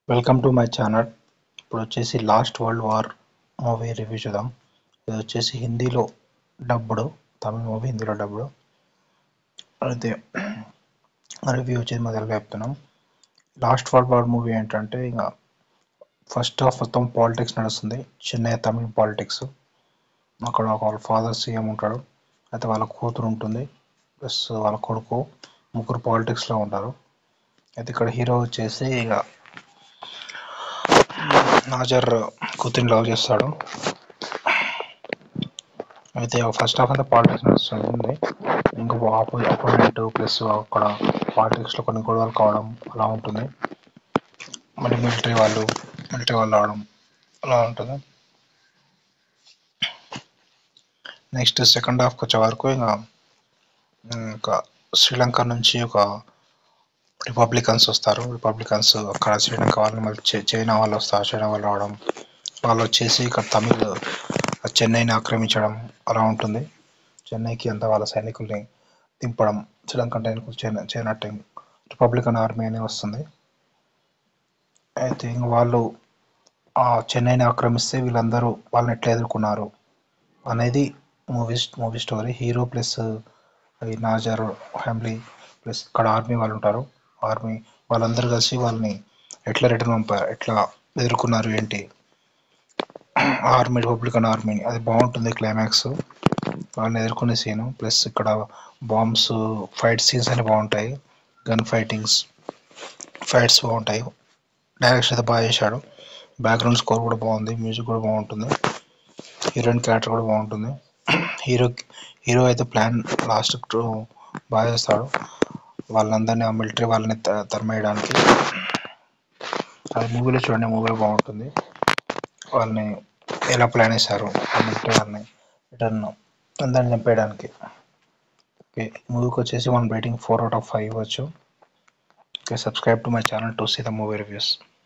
welcome to my channel ఇప్పుడు వచ్చేసి last world war movie review చూద్దాం ఇది వచ్చేసి హిందీలో డబ్బుడు తమిళ మూవీ హిందీలో డబ్బుడు అయితే రివ్యూ వచ్చేసి మొదలు చెప్తున్నాం లాస్ట్ వరల్డ్ వార్ మూవీ ఏంటంటే ఇంకా ఫస్ట్ హాఫ్ మొత్తం పాలిటిక్స్ నడుస్తుంది చెన్నై తమిళ పాలిటిక్స్ అక్కడ ఒక వాళ్ళ ఫాదర్ సీఎం ఉంటాడు అయితే వాళ్ళ కూతురు ఉంటుంది ప్లస్ వాళ్ళ కొడుకు ముగ్గురు పాలిటిక్స్లో ఉంటారు అయితే ఇక్కడ హీరో వచ్చేసి ఇక నాజర్ కూతురిని లవ్ చేస్తాడు అయితే ఫస్ట్ హాఫ్ అంతా పాలిటిక్స్ నడుస్తుంది ఇంకా ఆపో అపోనెంట్ ప్లస్ అక్కడ పాలిటిక్స్లో కొన్ని గొడవలు కావడం అలా ఉంటుంది మళ్ళీ మిలిటరీ వాళ్ళు మిలిటరీ వాళ్ళు రావడం అలా ఉంటుంది నెక్స్ట్ సెకండ్ హాఫ్కి వచ్చే వరకు ఇంకా ఇంకా శ్రీలంక నుంచి ఒక రిపబ్లికన్స్ వస్తారు రిపబ్లికన్స్ అక్కడ శ్రీలంక వాళ్ళు మళ్ళీ చై- చైనా వాళ్ళు వస్తారు చైనా వాళ్ళు రావడం వాళ్ళు వచ్చేసి ఇక్కడ తమిళ్ చెన్నైని ఆక్రమించడం అలా ఉంటుంది చెన్నైకి అంతా వాళ్ళ సైనికుల్ని దింపడం శ్రీలంక సైనికులు China China time republican army అని వస్తుంది అయితే ఇంక వాళ్ళు ఆ చెన్నైని ఆక్రమిస్తే వీళ్ళందరూ వాళ్ళని ఎట్లా ఎదుర్కొన్నారు అనేది movie movie story hero plus ఈ నాజర్ ఫ్యామిలీ ప్లస్ ఇక్కడ ఆర్మీ వాళ్ళు ఉంటారు ఆర్మీ వాళ్ళందరూ కలిసి వాళ్ళని ఎట్లా రిటర్న్ పంపారు ఎట్లా ఎదుర్కొన్నారు ఏంటి ఆర్మీ రిపబ్లికన్ ఆర్మీని అది బాగుంటుంది క్లైమాక్స్ వాళ్ళని ఎదుర్కొనే సీను ప్లస్ ఇక్కడ బాంబ్స్ ఫైట్ సీన్స్ అని బాగుంటాయి గన్ ఫైటింగ్స్ ఫైట్స్ బాగుంటాయి డైరెక్షన్ అయితే బాగా చేశాడు బ్యాక్గ్రౌండ్ స్కోర్ కూడా బాగుంది మ్యూజిక్ కూడా బాగుంటుంది హీరోయిన్ క్యారెక్టర్ కూడా బాగుంటుంది హీరో హీరో అయితే ప్లాన్ లాస్ట్ బాగా చేస్తాడు వాళ్ళందరినీ ఆ మిలిటరీ వాళ్ళని త- తరిమేయడానికి అది మూవీలో చూడండి మూవీలో బాగుంటుంది వాళ్ళని ఎలా ప్లాన్ చేశారు ఆ మిలిటరీ వాళ్ళని రిటర్న్ అందరిని చంపేయడానికి ఓకే మూవీకి వచ్చేసి one rating four out of five ఇవ్వచ్చు okay subscribe to my channel to see the movie reviews